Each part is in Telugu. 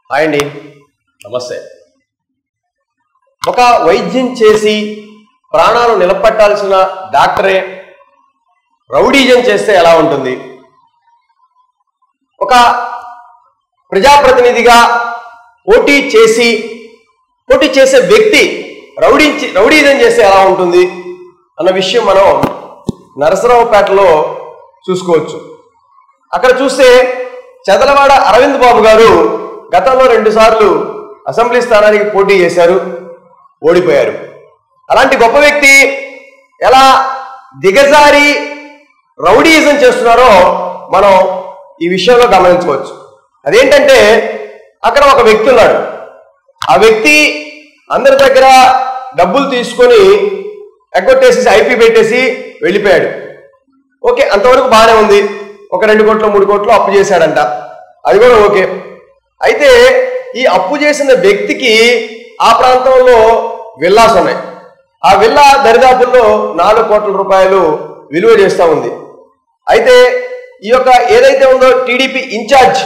హాయ్ అండి నమస్తే ఒక వైద్యం చేసి ప్రాణాలు నిలబెట్టాల్సిన డాక్టరే రౌడీజం చేస్తే ఎలా ఉంటుంది ఒక ప్రజాప్రతినిధిగా పోటీ చేసి పోటీ చేసే వ్యక్తి రౌడీ రౌడీజం చేస్తే ఎలా ఉంటుంది అన్న విషయం మనం నరసరావుపేటలో చూసుకోవచ్చు అక్కడ చూస్తే చదలవాడ అరవింద్ బాబు గారు గతంలో రెండు సార్లు అసెంబ్లీ స్థానానికి పోటీ చేశారు ఓడిపోయారు అలాంటి గొప్ప వ్యక్తి ఎలా దిగజారి రౌడీయిజం చేస్తున్నారో మనం ఈ విషయంలో గమనించవచ్చు అదేంటంటే అక్కడ ఒక వ్యక్తి ఉన్నాడు ఆ వ్యక్తి అందరి దగ్గర డబ్బులు తీసుకొని ఎగ్గొట్టేసి ఐపీ పెట్టేసి వెళ్ళిపోయాడు ఓకే అంతవరకు బాగానే ఉంది ఒక రెండు కోట్లు మూడు కోట్లు అప్పు చేశాడంట అది కూడా ఓకే అయితే ఈ అప్పు చేసిన వ్యక్తికి ఆ ప్రాంతంలో విల్లాస్ ఉన్నాయి ఆ విల్లా దరిదాపుల్లో నాలుగు కోట్ల రూపాయలు విలువ చేస్తూ ఉంది అయితే ఈ యొక్క ఏదైతే ఉందో టీడీపీ ఇన్ఛార్జ్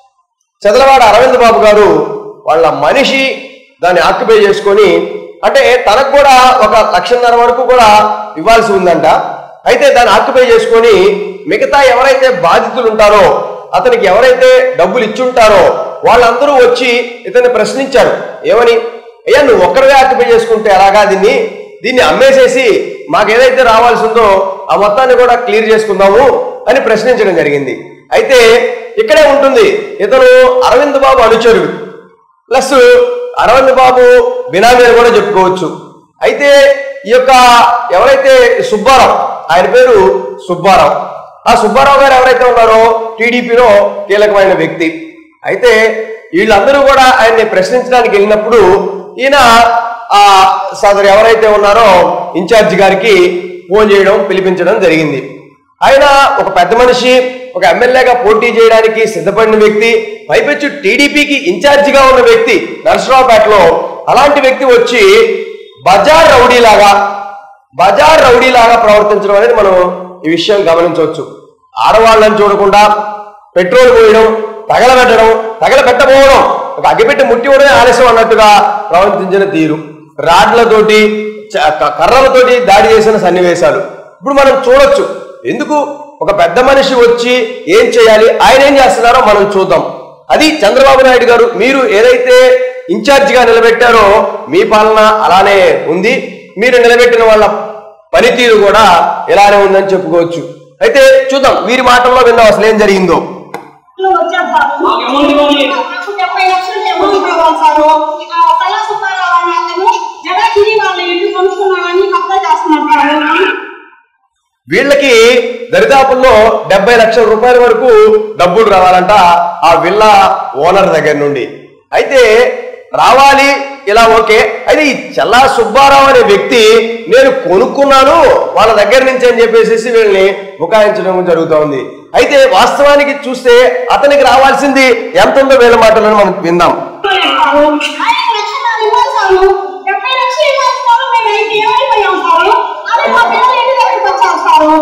చదలవాడ అరవింద్ బాబు గారు వాళ్ళ మనిషి దాన్ని ఆక్యుపై చేసుకొని అంటే తనకు కూడా ఒక లక్షన్నర వరకు కూడా ఇవ్వాల్సి ఉందంట అయితే దాన్ని ఆక్యుపై చేసుకొని మిగతా ఎవరైతే బాధితులు ఉంటారో అతనికి ఎవరైతే డబ్బులు ఇచ్చుంటారో వాళ్ళందరూ వచ్చి ఇతన్ని ప్రశ్నించారు ఏమని అయ్యా నువ్వు ఒక్కడవే ఆక్యుపై చేసుకుంటే ఎలాగా దీన్ని దీన్ని అమ్మేసేసి మాకు ఏదైతే రావాల్సి ఉందో ఆ మొత్తాన్ని కూడా క్లియర్ చేసుకుందాము అని ప్రశ్నించడం జరిగింది అయితే ఇక్కడే ఉంటుంది ఇతను అరవింద్ బాబు అనుచరుడు ప్లస్ అరవింద్ బాబు బినామీ అని కూడా చెప్పుకోవచ్చు అయితే ఈ యొక్క ఎవరైతే సుబ్బారావు ఆయన పేరు సుబ్బారావు ఆ సుబ్బారావు గారు ఎవరైతే ఉన్నారో టీడీపీలో కీలకమైన వ్యక్తి అయితే వీళ్ళందరూ కూడా ఆయన్ని ప్రశ్నించడానికి వెళ్ళినప్పుడు ఈయన ఆ సదరు ఎవరైతే ఉన్నారో ఇన్ఛార్జ్ గారికి ఫోన్ చేయడం పిలిపించడం జరిగింది ఆయన ఒక పెద్ద మనిషి ఒక ఎమ్మెల్యేగా పోటీ చేయడానికి సిద్ధపడిన వ్యక్తి పైపెచ్చు టీడీపీకి ఇన్ఛార్జిగా ఉన్న వ్యక్తి నరసరావుపేటలో అలాంటి వ్యక్తి వచ్చి బజార్ రౌడీలాగా బజార్ రౌడీలాగా ప్రవర్తించడం అనేది మనం ఈ విషయం గమనించవచ్చు ఆడవాళ్ళని చూడకుండా పెట్రోల్ పోయడం తగలబెట్టడం తగలబెట్టబోవడం ఒక అగ్గిపెట్టి ముట్టివడమే ఆలస్యం అన్నట్టుగా ప్రవర్తించిన తీరు రాడ్లతోటి చ- క- కర్రలతోటి దాడి చేసిన సన్నివేశాలు ఇప్పుడు మనం చూడొచ్చు ఎందుకు ఒక పెద్ద మనిషి వచ్చి ఏం చేయాలి ఆయన ఏం చేస్తున్నారో మనం చూద్దాం అది చంద్రబాబు నాయుడు గారు మీరు ఏదైతే ఇన్ఛార్జిగా నిలబెట్టారో మీ పాలన అలానే ఉంది మీరు నిలబెట్టిన వాళ్ళ పనితీరు కూడా ఇలానే ఉందని చెప్పుకోవచ్చు అయితే చూద్దాం వీరి మాటల్లో విందాం అసలు ఏం జరిగిందో మాకు డెబ్బై లక్షలు అమౌంట్ కావాలి సారు ఆ కళా సుబ్బారావు అనే అతను జడాగిరి వాళ్ళ ఇల్లు కొనుక్కున్నామని కబ్జా చేస్తున్నారు సారు వీళ్ళకి దరిదాపుల్లో డెబ్బై లక్షల రూపాయల వరకు డబ్బులు రావాలంట ఆ విల్లా ఓనర్ దగ్గర నుండి అయితే రావాలి ఇలా ఓకే అయితే ఈ చల్లా సుబ్బారావు అనే వ్యక్తి నేను కొనుక్కున్నాను వాళ్ళ దగ్గర నుంచి అని చెప్పేసి వీళ్ళని బుకాయించడం జరుగుతూ ఉంది అయితే వాస్తవానికి చూస్తే అతనికి రావాల్సింది ఎంత ఉందో వీళ్ళ మాటలను మనం విందాం సారు ఐదు లక్షలు ఇవ్వాలి సారు డెబ్బై లక్షలు ఇవ్వాలి సారు మేము అయితే ఏమైపోయాం సారు అదే మా పిల్లలు ఇంటి దగ్గరికి వచ్చారు సారు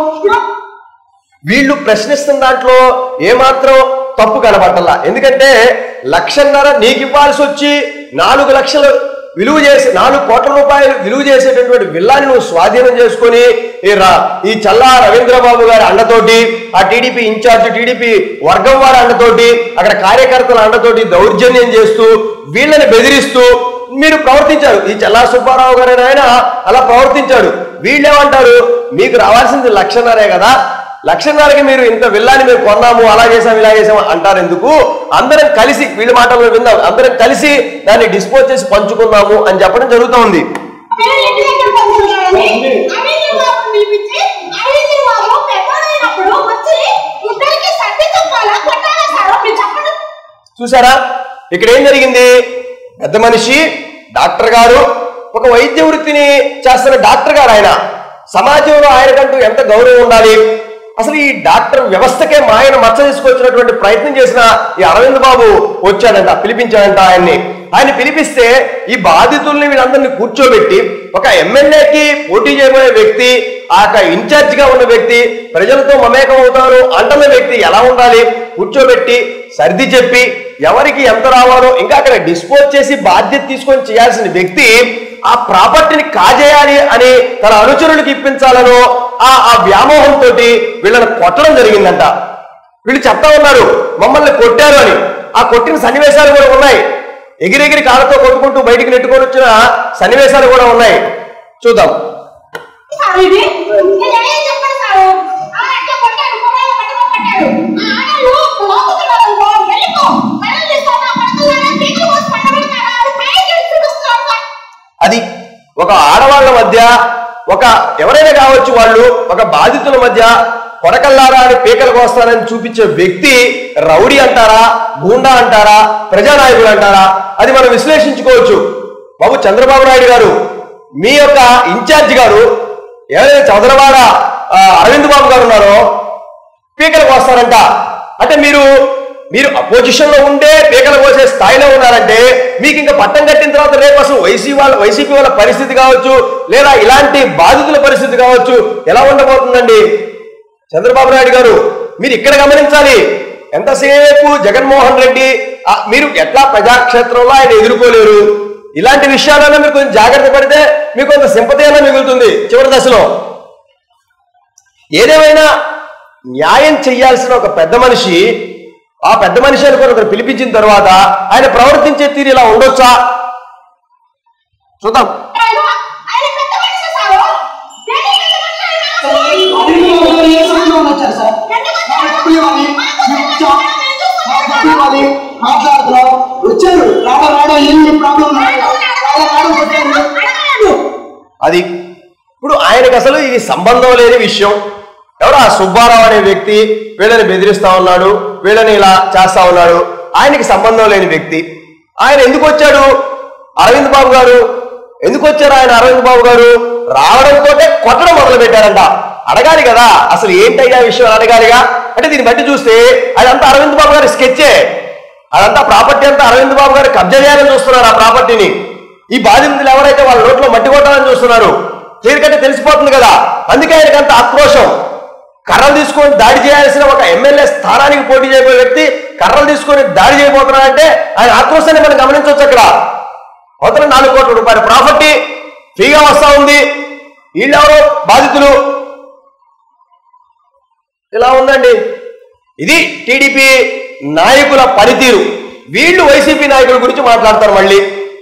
వీళ్ళు ప్రశ్నిస్తున్న దాంట్లో ఏమాత్రం తప్పు కనబట్టల్లా ఎందుకంటే లక్షన్నర నీకు ఇవ్వాల్సి వచ్చి నాలుగు లక్షలు విలువ చేసి నాలుగు కోట్ల రూపాయలు విలువ చేసేటటువంటి విల్లాన్ని నువ్వు స్వాధీనం చేసుకొని ఈ రా ఈ చల్లా రవీంద్రబాబు గారి అండతోటి ఆ టీడీపీ ఇన్ఛార్జ్ టీడీపీ వర్గం వారి అండతోటి అక్కడ కార్యకర్తల అండతోటి దౌర్జన్యం చేస్తూ వీళ్ళని బెదిరిస్తూ మీరు ప్రవర్తించారు ఈ చల్లా సుబ్బారావు గారు అనే ఆయన అలా ప్రవర్తించాడు వీళ్ళేమంటారు మీకు రావాల్సింది లక్షన్నరే కదా లక్షన్నరకి మీరు ఇంత విల్లాని మేము కొన్నాము అలా చేసాం ఇలా చేసాం అంటారు ఎందుకు అందరం కలిసి వీళ్ళ మాటల్లో విందాం అందరం కలిసి దాన్ని డిస్పోజ్ చేసి పంచుకుందాము అని చెప్పడం జరుగుతూ ఉంది పిల్లలు ఇంటి దగ్గరికి పంపించారని అవినీతి బాబు పిలిపించి అవినీతి బాబు పెద్దోడైనప్పుడు వచ్చి ఇద్దరికి సర్ది చెప్పాలా కొట్టాలా సారు మీరు చెప్పండి చూసారా ఇక్కడ ఏం జరిగింది పెద్ద మనిషి డాక్టర్ గారు ఒక వైద్య వృత్తిని చేస్తున్న డాక్టర్ గారు ఆయన సమాజంలో ఆయనకంటూ ఎంత గౌరవం ఉండాలి అసలు ఈ డాక్టర్ వ్యవస్థకే మాయన మచ్చ తీసుకొచ్చినటువంటి ప్రయత్నం చేసిన ఈ అరవింద్ బాబు వచ్చాడంట పిలిపించాడంట ఆయన్ని ఆయన పిలిపిస్తే ఈ బాధితుల్ని వీళ్ళందరినీ కూర్చోబెట్టి ఒక ఎమ్మెల్యేకి పోటీ చేయబోయే వ్యక్తి ఆ యొక్క ఇన్ఛార్జ్ గా ఉన్న వ్యక్తి ప్రజలతో మమేకం అవుతారు అంటున్న వ్యక్తి ఎలా ఉండాలి కూర్చోబెట్టి సర్ది చెప్పి ఎవరికి ఎంత రావాలో ఇంకా అక్కడ డిస్పోజ్ చేసి బాధ్యత తీసుకొని చేయాల్సిన వ్యక్తి ఆ ప్రాపర్టీని కాజేయాలి అని తన అనుచరులకు ఇప్పించాలనో ఆ ఆ వ్యామోహంతో వీళ్ళని కొట్టడం జరిగిందంట వీళ్ళు చెప్తా ఉన్నారు మమ్మల్ని కొట్టారు అని ఆ కొట్టిన సన్నివేశాలు కూడా ఉన్నాయి ఎగిరెగిరి కాళ్ళతో కొట్టుకుంటూ బయటికి నెట్టుకొని వచ్చిన సన్నివేశాలు కూడా ఉన్నాయి చూద్దాం సార్ ఇది నేను ఏం చెప్పాను సార్ ఆ అట్లా కొట్టాడు పొలాలు పట్టుకో కొట్టాడు ఆ ఆడలు లోకుతున్నారు అనుకో వెళ్ళిపో కర్రలు తీసుకొని ఆ పడుతున్నారా పీకలు కోసి పట్టబెడతారా అది పైకి ఎత్తి చూస్తున్నాడు సార్ అది ఒక ఆడవాళ్ళ మధ్య ఒక ఎవరైనా కావచ్చు వాళ్ళు ఒక బాధితుల మధ్య కొడకల్లారా అని పీకలు కోస్తారని చూపించే వ్యక్తి రౌడీ అంటారా గూండా అంటారా ప్రజానాయకుడు అంటారా అది మనం విశ్లేషించుకోవచ్చు బాబు చంద్రబాబు నాయుడు గారు మీ యొక్క ఇన్ఛార్జ్ గారు ఎవరైతే చంద్రబాబు అరవింద్ బాబు గారు ఉన్నారో పీకలకు వస్తారంట అంటే మీరు మీరు అపోజిషన్ లో ఉండే పీకలు కోసే స్థాయిలో ఉన్నారంటే మీకు ఇంకా పట్టం కట్టిన తర్వాత రేపు అసలు వైసీ వాళ్ళ వైసీపీ వాళ్ళ పరిస్థితి కావచ్చు లేదా ఇలాంటి బాధితుల పరిస్థితి కావచ్చు ఎలా ఉండబోతుందండి చంద్రబాబు నాయుడు గారు మీరు ఇక్కడ గమనించాలి ఎంతసేపు జగన్మోహన్ రెడ్డి ఆ, మీరు ఎట్లా ప్రజాక్షేత్రంలో ఆయన ఎదుర్కోలేరు ఇలాంటి విషయాలలో మీరు కొంచెం జాగ్రత్త పడితే మీకు కొంత సింపతి అయినా మిగులుతుంది చివరి దశలో ఏదేమైనా న్యాయం చేయాల్సిన ఒక పెద్ద మనిషి ఆ పెద్ద మనిషి అనుకుని ఒకరు పిలిపించిన తర్వాత ఆయన ప్రవర్తించే తీరు ఇలా ఉండొచ్చా చూద్దాం ఆయన ఆయన పెద్ద మనిషి సార్ దేనికి పెద్ద మనిషి ఆయన? అరవింద్ బాబు గారు ఏ సమయంలో వచ్చారు సార్ ఎందుకు మా వచ్చారు? డబ్బులు ఇవ్వాలి మేము ఇచ్చాం మా డబ్బులు ఇవ్వాలి మాట్లాడుతున్నాం వచ్చారు రావడం రావడం ఏం మీ ప్రాబ్లం రావడం రావడం కొట్టారు అడగలేదు. అది ఇప్పుడు ఆయనకు అసలు ఇది సంబంధం లేని విషయం ఎవరు ఆ సుబ్బారావు అనే వ్యక్తి వీళ్ళని బెదిరిస్తా ఉన్నాడు వీళ్ళని ఇలా చేస్తా ఉన్నాడు ఆయనకి సంబంధం లేని వ్యక్తి ఆయన ఎందుకు వచ్చాడు అరవింద్ బాబు గారు ఎందుకు వచ్చారు ఆయన అరవింద్ బాబు గారు రావడంతో కొట్టడం మొదలు పెట్టారంట అడగాలి కదా అసలు ఏంటయ్యా విషయం అని అడగాలిగా అంటే దీన్ని బట్టి చూస్తే అదంతా అరవింద్ బాబు గారి స్కెచ్చే అదంతా ప్రాపర్టీ అంతా అరవింద్ బాబు గారు కబ్జా చేయాలని చూస్తున్నారు ఆ ప్రాపర్టీని ఈ బాధితులు ఎవరైతే వాళ్ళ నోట్లో మట్టి కొట్టాలని చూస్తున్నారు క్లియర్ కట్ తెలిసిపోతుంది కదా అందుకే ఆయనకి అంత ఆక్రోశం కర్రలు తీసుకొని దాడి చేయాల్సిన ఒక ఎమ్మెల్యే స్థానానికి పోటీ చేయబోయే వ్యక్తి కర్రలు తీసుకొని దాడి చేయబోతున్నాడంటే ఆయన ఆక్రోశాన్ని మనం గమనించవచ్చు అక్కడ అవతల నాలుగు కోట్ల రూపాయల ప్రాపర్టీ ఫ్రీగా వస్తా ఉంది వీళ్ళెవరో బాధితులు ఇలా ఉందండి ఇది టీడీపీ నాయకుల పనితీరు వీళ్ళు వైసీపీ నాయకుల గురించి మాట్లాడతారు మళ్ళీ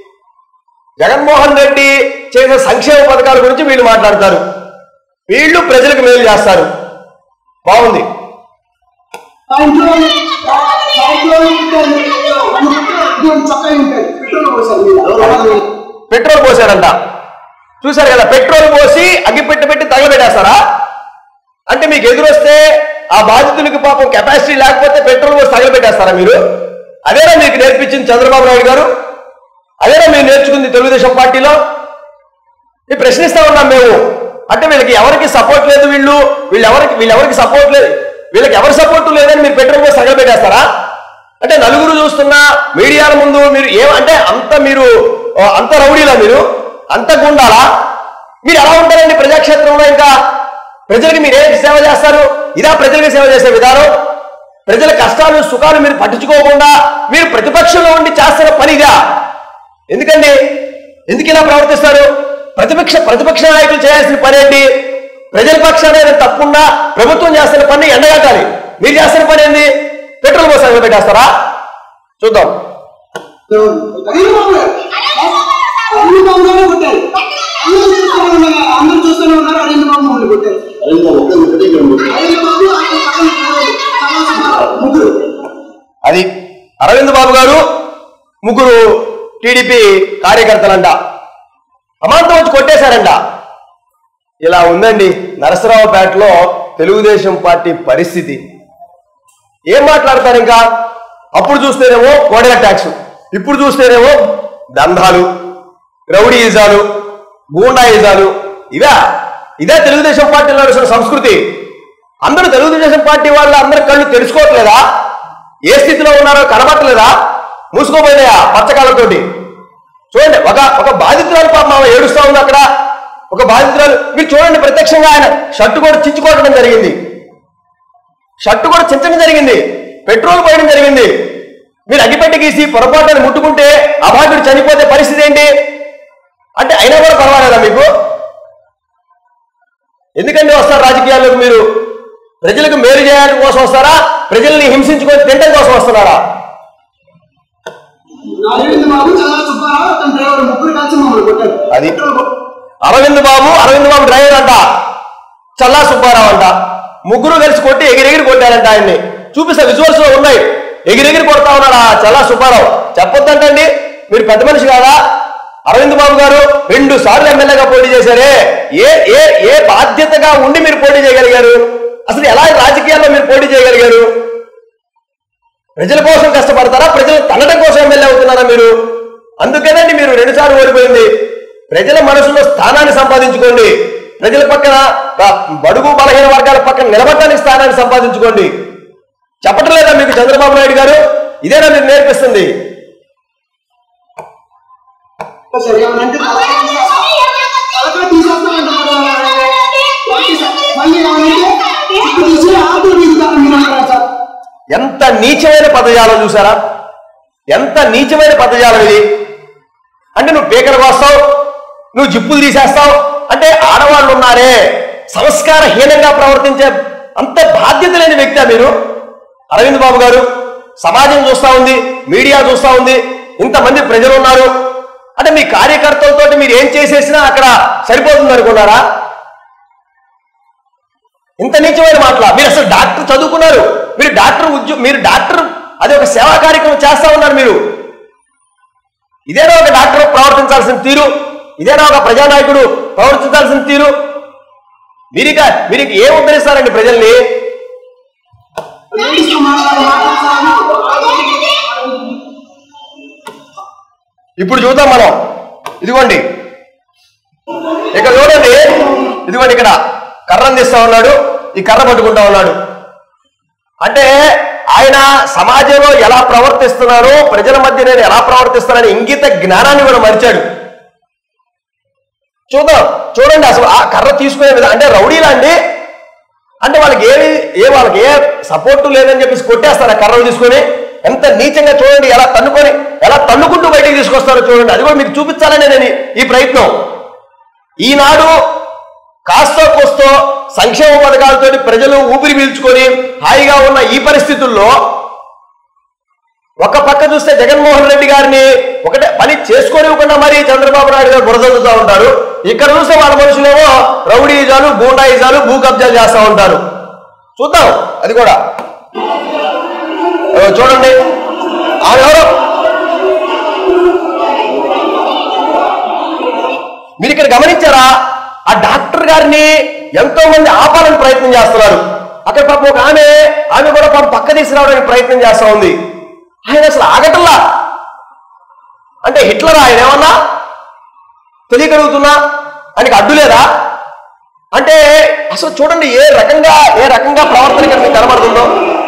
జగన్మోహన్ రెడ్డి చేసే సంక్షేమ పథకాల గురించి వీళ్ళు మాట్లాడతారు వీళ్ళు ప్రజలకు మేలు చేస్తారు బాగుంది మా ఇంట్లో వాళ్ళు- మా- మా ఇంట్లో వాళ్ళు ఉంటారు. వాళ్ళు ఇటువంటి చొక్కా ఉంటారు పెట్రోల్ పోసారు మీరు. పెట్రోల్ పోసారంట చూశారు కదా పెట్రోల్ పోసి అగ్గి పెట్టి పెట్టి తగలబెట్టేస్తారా అంటే మీకు ఎదురొస్తే ఆ బాధితులకి పాపం కెపాసిటీ లేకపోతే పెట్రోల్ పోసి తగలబెట్టేస్తారా మీరు అదేనా మీకు నేర్పించింది చంద్రబాబు నాయుడు గారు అదేనా మీరు నేర్చుకుంది తెలుగుదేశం పార్టీలో ఈ ప్రశ్నిస్తా ఉన్నాం మేము అంటే వీళ్ళకి ఎవరికి సపోర్ట్ లేదు వీళ్ళు వీళ్ళు ఎవరికి వీళ్ళెవరికి సపోర్ట్ లేదు వీళ్ళకి ఎవరి సపోర్ట్ లేదని మీరు పెట్రోల్ పోసి తగలబెట్టేస్తారా అంటే నలుగురు చూస్తున్నా మీడియాల ముందు మీరు ఏం అంటే అంత మీరు ఆ, అంత రౌడీలా మీరు అంత గుండాలా మీరు ఎలా ఉంటారండి ప్రజాక్షేత్రంలో ఇంకా ప్రజలకి మీరు ఏం సేవ చేస్తారు ఇదా ప్రజలకి సేవ చేసే విధానం ప్రజల కష్టాలు సుఖాలు మీరు పట్టించుకోకుండా మీరు ప్రతిపక్షంలో ఉండి చేస్తున్న పని ఇదా ఎందుకండి ఎందుకు ఇలా ప్రవర్తిస్తారు ప్రతిపక్ష ప్రతిపక్ష నాయకులు చేయాల్సిన పని ఏంటి ప్రజల పక్షాన ఏదైనా తప్పున్నా ప్రభుత్వం చేస్తున్న పని ఎండగట్టాలి మీరు చేస్తున్న పని ఏంది పెట్రోల్ పోసాలు పెట్టేస్తారా చూద్దాం అరవింద్ బాబు గారు. అరవింద్ బాబు గారే కొట్టారు అందరూ చూస్తూనే ఉన్నారు అందరూ చూస్తూనే ఉన్నారు అరవింద్ బాబు మమ్మల్ని కొట్టారు అరవింద్ బాబు ఆయన పక్కన చాలా సుమారు ముగ్గురు అది అరవింద్ బాబు గారు ముగ్గురు టీడీపీ కార్యకర్తలంట అమాంతం వచ్చి కొట్టేశారంట ఇలా ఉందండి నరసరావుపేటలో తెలుగుదేశం పార్టీ పరిస్థితి ఏం మాట్లాడతారు ఇంకా అప్పుడు చూస్తేనేమో కోడెల ట్యాక్స్ ఇప్పుడు చూస్తేనేమో దందాలు రౌడీయిజాలు గూండాయిజాలు ఇవా ఇదే తెలుగుదేశం పార్టీలో నడుస్తున్న సంస్కృతి అందరూ తెలుగుదేశం పార్టీ వాళ్ళ అందరి కళ్ళు తెలుసుకోవట్లేదా ఏ స్థితిలో ఉన్నారో కనబట్టలేదా మూసుకోపోయినాయా పచ్చకాళ్ళతోటి చూడండి ఒక ఒక బాధితురాలు పాపం ఆమె ఏడుస్తా ఉంది అక్కడ ఒక బాధితురాలు మీరు చూడండి ప్రత్యక్షంగా ఆయన షర్టు కూడా చించుకోవడం జరిగింది షర్టు కూడా చించడం జరిగింది పెట్రోల్ పోయడం జరిగింది మీరు అగ్గిపెట్టి గీసి పొరపాటుని ముట్టుకుంటే అభాగ్యుడు చనిపోతే పరిస్థితి ఏంటి అంటే అయినా కూడా పర్వాలేదా మీకు ఎందుకంటే వస్తారు రాజకీయాల్లోకి మీరు ప్రజలకు మేలు చేయడం కోసం వస్తారా ప్రజల్ని హింసించుకొని తినడం కోసం వస్తున్నారా అరవింద్ బాబు చల్లా సుబ్బారావు తన డ్రైవర్ ముగ్గురు కలిసి మమ్మల్ని కొట్టారు అది. అరవింద్ బాబు అరవింద్ బాబు డ్రైవర్ అంట చల్లా సుబ్బారావు అంట ముగ్గురు కలిసి కొట్టి ఎగిరెగిరి కొట్టారంట ఆయన్ని చూపిస్తా విజువల్స్ లో ఉన్నాయి ఎగిరెగిరి కొడతా ఉన్నాడు ఆ చల్లా సుబ్బారావు చెప్పొద్దంటండి మీరు పెద్ద మనిషి కాదా అరవింద్ బాబు గారు రెండు సార్లు ఎమ్మెల్యేగా పోటీ చేశారే ఏ ఏ ఏ బాధ్యతగా ఉండి మీరు పోటీ చేయగలిగారు అసలు ఎలా రాజకీయాల్లో మీరు పోటీ చేయగలిగారు ప్రజల కోసం కష్టపడతారా ప్రజలు తనడం కోసం ఎమ్మెల్యే అవుతున్నారా మీరు అందుకేనండి మీరు రెండుసార్లు ఓడిపోయింది ప్రజల మనసులో స్థానాన్ని సంపాదించుకోండి ప్రజల పక్కన ఆ, బడుగు బలహీన వర్గాల పక్కన నిలబడడానికి స్థానాన్ని సంపాదించుకోండి చెప్పటం లేదా మీకు చంద్రబాబు నాయుడు గారు ఇదేనా మీరు నేర్పిస్తుంది సరే ఏమనంటే తలకాయ తీసేస్తామంటే మళ్ళీ ఏమనంటే ఇప్పుడు తీసి ఆటో దిగుతాను మీరు అంటారా సార్ ఎంత నీచమైన పదజాలం చూసారా ఎంత నీచమైన పదజాలం ఇది అంటే నువ్వు పీకలు కోస్తావు నువ్వు జిప్పులు తీసేస్తావు అంటే ఆడవాళ్ళు ఉన్నారే సంస్కారహీనంగా ప్రవర్తించే అంత బాధ్యత లేని వ్యక్తి మీరు అరవింద్ బాబు గారు సమాజం చూస్తా ఉంది మీడియా చూస్తా ఉంది ఇంతమంది ప్రజలు ఉన్నారు అంటే మీ కార్యకర్తలతో మీరు ఏం చేసేసినా అక్కడ సరిపోతుంది అనుకున్నారా ఇంత నీచమైన మాటల మీరు అసలు డాక్టర్ చదువుకున్నారు మీరు డాక్టర్ ఉద్యో మీరు డాక్టర్ అది ఒక సేవా కార్యక్రమం చేస్తా ఉన్నారు మీరు ఇదేనా ఒక డాక్టర్ ప్రవర్తించాల్సిన తీరు ఇదేనా ఒక ప్రజానాయకుడు ప్రవర్తించాల్సిన తీరు మీరిక మీరు ఏం ఉద్ధరిస్తారండి ప్రజల్ని లేడీస్ తో మాట్లాడే మాట్లాడతాను ఇప్పుడు చూద్దాం మనం ఇదిగోండి ఇక్కడ చూడండి ఇదిగోండి ఇక్కడ కర్రను తీస్తా ఉన్నాడు ఈ కర్ర పట్టుకుంటా ఉన్నాడు అంటే ఆయన సమాజంలో ఎలా ప్రవర్తిస్తున్నారో ప్రజల మధ్య నేను ఎలా ప్రవర్తిస్తున్నానని ఇంగిత జ్ఞానాన్ని కూడా మరిచాడు చూద్దాం చూడండి అసలు ఆ కర్ర తీసుకునే విధానం అంటే రౌడీలా అండి అంటే వాళ్ళకి ఏమి ఏ వాళ్ళకి ఏ సపోర్టు లేదని చెప్పేసి కొట్టేస్తారు ఆ కర్రలు తీసుకొని ఎంత నీచంగా చూడండి ఎలా తన్నుకొని ఎలా తన్నుకుంటూ బయటికి తీసుకొస్తారో చూడండి అది కూడా మీకు చూపించాలని నేను ఈ- ఈ ప్రయత్నం ఈనాడు కాస్తో కోస్తో సంక్షేమ పథకాలతోటి ప్రజలు ఊపిరి పీల్చుకొని హాయిగా ఉన్న ఈ పరిస్థితుల్లో ఒక పక్క చూస్తే జగన్మోహన్ రెడ్డి గారిని ఒకటే పని చేసుకోనివ్వకుండా మరి చంద్రబాబు నాయుడు గారు బురదలుతూ ఉంటారు ఇక్కడ చూస్తే వాళ్ళ మనుషులేమో రౌడీజాలు గూండాయిజాలు భూ కబ్జాలు చేస్తూ ఉంటారు చూద్దాం అది కూడా ఓ, చూడండి ఆమె ఎవరు మీరు ఇక్కడ గమనించారా ఆ డాక్టర్ గారిని ఎంతో మంది ఆపాలని ప్రయత్నం చేస్తున్నారు అక్కడ పాపం ఒక ఆమె ఆమె కూడా పాపం పక్క తీసుకురావడానికి ప్రయత్నం చేస్తా ఉంది ఆయన అసలు ఆగటంలా అంటే హిట్లర్ ఆయన ఏమన్నా తెలియగలుగుతున్నా ఆయనకి అడ్డు లేదా అంటే అసలు చూడండి ఏ రకంగా ఏ రకంగా ప్రవర్తన ఇక్కడ మీకు కనబడుతుందో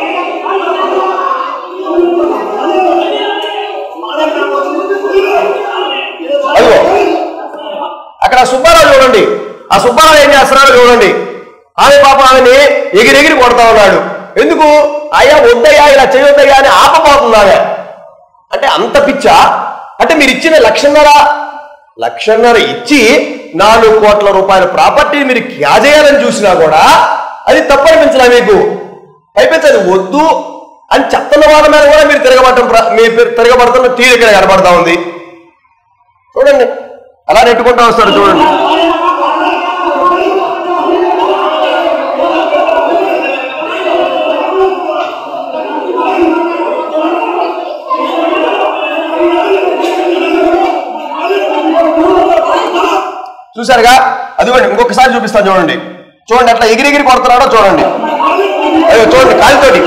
అదిగో అక్కడ సుబ్బారావు చూడండి ఆ సుబ్బారావు ఏం చేస్తున్నాడో చూడండి ఆమె పాప ఆమెని ఎగిరెగిరి కొడతా ఉన్నాడు ఎందుకు అయ్యా వద్దయ్యా ఇలా చేయొద్దయ్యా అని ఆపపోతుంది ఆమె అంటే అంత పిచ్చా అంటే మీరు ఇచ్చిన లక్షన్నర లక్షన్నర ఇచ్చి నాలుగు కోట్ల రూపాయల ప్రాపర్టీని మీరు క్యాజేయాలని చూసినా కూడా అది తప్పనిపించలే మీకు అయిపోతే అది వద్దు అని చెప్తున్న వాళ్ళ మీద కూడా మీరు తిరగబడటం ప్ర- మీరు తిరగబడుతున్న తీరు ఇక్కడ కనబడతా ఉంది చూడండి అలా నెట్టుకుంటా వస్తారు చూడండి చూసారుగా అదిగోండి ఇంకొకసారి చూపిస్తాను చూడండి చూడండి అట్లా ఎగిరెగిరి కొడుతున్నాడో చూడండి అయ్యో చూడండి కాలితోటి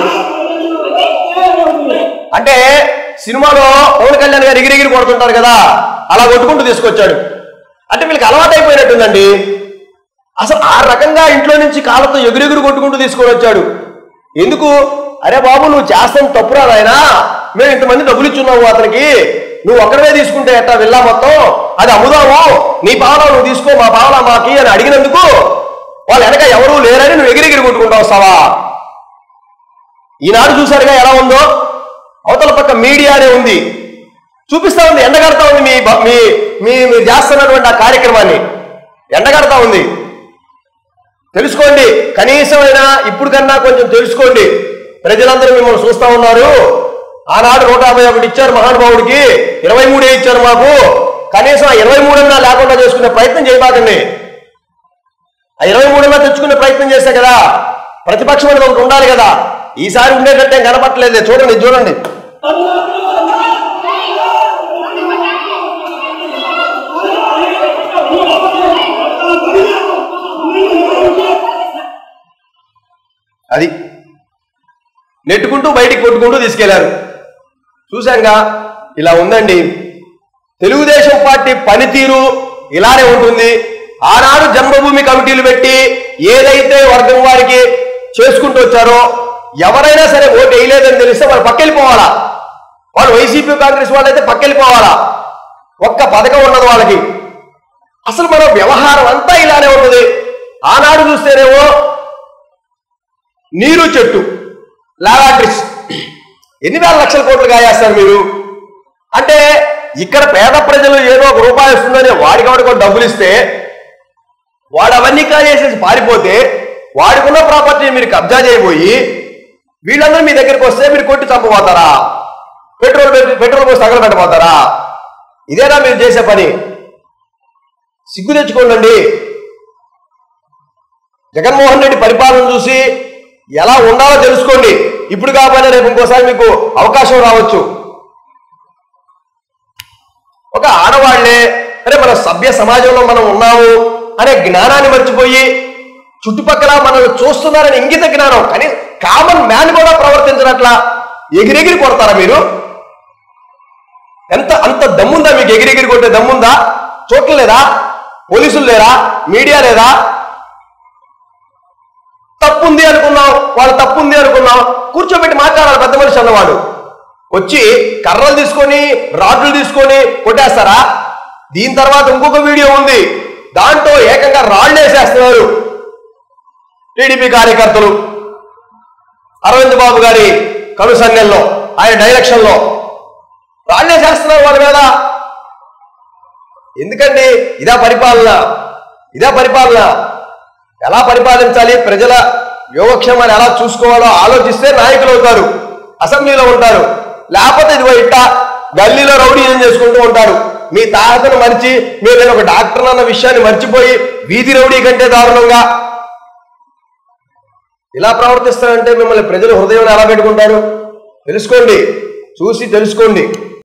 అంటే సినిమాలో పవన్ కళ్యాణ్ గారు ఎగిరెగిరి కొడుతుంటారు కదా అలా కొట్టుకుంటూ తీసుకొచ్చాడు అంటే వీళ్ళకి అలవాటు అయిపోయినట్టుందండి అసలు ఆ రకంగా ఇంట్లో నుంచి కాళ్ళతో ఎగురెగురు కొట్టుకుంటూ తీసుకొని వచ్చాడు ఎందుకు అరే బాబు నువ్వు చేస్తాను తప్పురా నాయనా మేము ఇంతమంది డబ్బులు ఇచ్చున్నావు అతనికి నువ్వు ఒక్కడవే తీసుకుంటే ఎట్టా వెళ్ళా మొత్తం అది అమ్ముదాము నీ పావలా నువ్వు తీసుకో మా పావలా మాకి అని అడిగినందుకు వాళ్ళు వెనక ఎవరూ లేరని నువ్వు ఎగిరెగిరి కొట్టుకుంటూ వస్తావా ఈనాడు చూసారుగా ఎలా ఉందో అవతల పక్క మీడియానే ఉంది చూపిస్తా ఉంది ఎండగడతా ఉంది మీ బ- మీ మీ మీరు చేస్తున్నటువంటి ఆ కార్యక్రమాన్ని ఎండగడతా ఉంది తెలుసుకోండి కనీసమైనా ఇప్పుడు కన్నా కొంచెం తెలుసుకోండి ప్రజలందరూ మిమ్మల్ని చూస్తా ఉన్నారు ఆనాడు నూట యాభై ఒకటి ఇచ్చారు మహానుభావుడికి ఇరవై మూడే ఇచ్చారు మాకు కనీసం ఆ ఇరవై మూడన్నా లేకుండా చేసుకునే ప్రయత్నం చేయబాకండి ఆ ఇరవై మూడన్నా తెచ్చుకునే ప్రయత్నం చేస్తే కదా ప్రతిపక్షం అనేది ఒకటి ఉండాలి కదా ఈసారి ఉండేటట్టే కనపట్లేదే చూడండి చూడండి అది నెట్టుకుంటూ బయటికి కొట్టుకుంటూ తీసుకెళ్లారు చూశాంగా ఇలా ఉందండి తెలుగుదేశం పార్టీ పనితీరు ఇలానే ఉంటుంది ఆనాడు జన్మభూమి కమిటీలు పెట్టి ఏదైతే వర్గం వారికి చేసుకుంటూ వచ్చారో ఎవరైనా సరే ఓటు వేయలేదని తెలిస్తే వాళ్ళు పక్కెళ్ళిపోవాలా వాళ్ళు వైసీపీ కాంగ్రెస్ వాళ్ళైతే పక్కెళ్ళిపోవాలా ఒక్క పథకం ఉన్నది వాళ్ళకి అసలు మన వ్యవహారం అంతా ఇలానే ఉంటుంది ఆనాడు చూస్తేనేమో నీరు చెట్టు లావాట్రిస్ ఎన్ని వేల లక్షల కోట్లు కాయేస్తారు మీరు అంటే ఇక్కడ పేద ప్రజలు ఏదో ఒక రూపాయి వస్తుందని వాడికి వాడికి ఒక డబ్బులు ఇస్తే వాడు అవన్నీ కాజేసేసి పారిపోతే వాడికున్న ప్రాపర్టీని మీరు కబ్జా చేయబోయి వీళ్ళందరూ మీ దగ్గరికి వస్తే మీరు కొట్టి చంపబోతారా పెట్రోల్ పెట్టి పెట్రోల్ పోసి తగలబెట్టబోతారా ఇదేనా మీరు చేసే పని సిగ్గు తెచ్చుకోండి జగన్మోహన్ రెడ్డి పరిపాలన చూసి ఎలా ఉండాలో తెలుసుకోండి ఇప్పుడు కాకపోయినా రేపు ఇంకోసారి మీకు అవకాశం రావచ్చు ఒక ఆడవాళ్లే అరే మన సభ్య సమాజంలో మనం ఉన్నాము అనే జ్ఞానాన్ని మర్చిపోయి చుట్టుపక్కల మనల్ని చూస్తున్నారని ఇంగిత జ్ఞానం కానీ కామన్ మ్యాన్ కూడా ప్రవర్తించినట్లా ఎగిరెగిరి కొడతారా మీరు ఎంత అంత దమ్ముందా మీకు ఎగిరెగిరి కొట్టే దమ్ముందా చూడలేదా పోలీసులు లేరా మీడియా లేదా తప్పు ఉంది అనుకున్నాం వాళ్ళు తప్పు ఉంది అనుకున్నాం కూర్చోబెట్టి మాట్లాడాలి పెద్ద మనిషి అన్నవాడు వచ్చి కర్రలు తీసుకొని రాడ్లు తీసుకొని కొట్టేస్తారా దీని తర్వాత ఇంకొక వీడియో ఉంది దాంట్లో ఏకంగా రాళ్ళు వేసేస్తున్నారు టీడీపీ కార్యకర్తలు అరవింద్ బాబు గారి కనుసన్నెల్లో ఆయన డైరెక్షన్లో రాళ్ళు వేసేస్తున్నారు వాళ్ళ మీద ఎందుకండి ఇదా పరిపాలన ఇదా పరిపాలన ఎలా పరిపాలించాలి ప్రజల యోగక్షేమాన్ని ఎలా చూసుకోవాలో ఆలోచిస్తే నాయకులు అవుతారు అసెంబ్లీలో ఉంటారు లేకపోతే ఇదిగో ఇట్ట గల్లీలో రౌడీజం చేసుకుంటూ ఉంటారు మీ తాహతను మరిచి మీరు నేను ఒక డాక్టర్ అన్న విషయాన్ని మర్చిపోయి వీధి రౌడీ కంటే దారుణంగా ఇలా ప్రవర్తిస్తారంటే మిమ్మల్ని ప్రజలు హృదయం ఎలా పెట్టుకుంటారు తెలుసుకోండి చూసి తెలుసుకోండి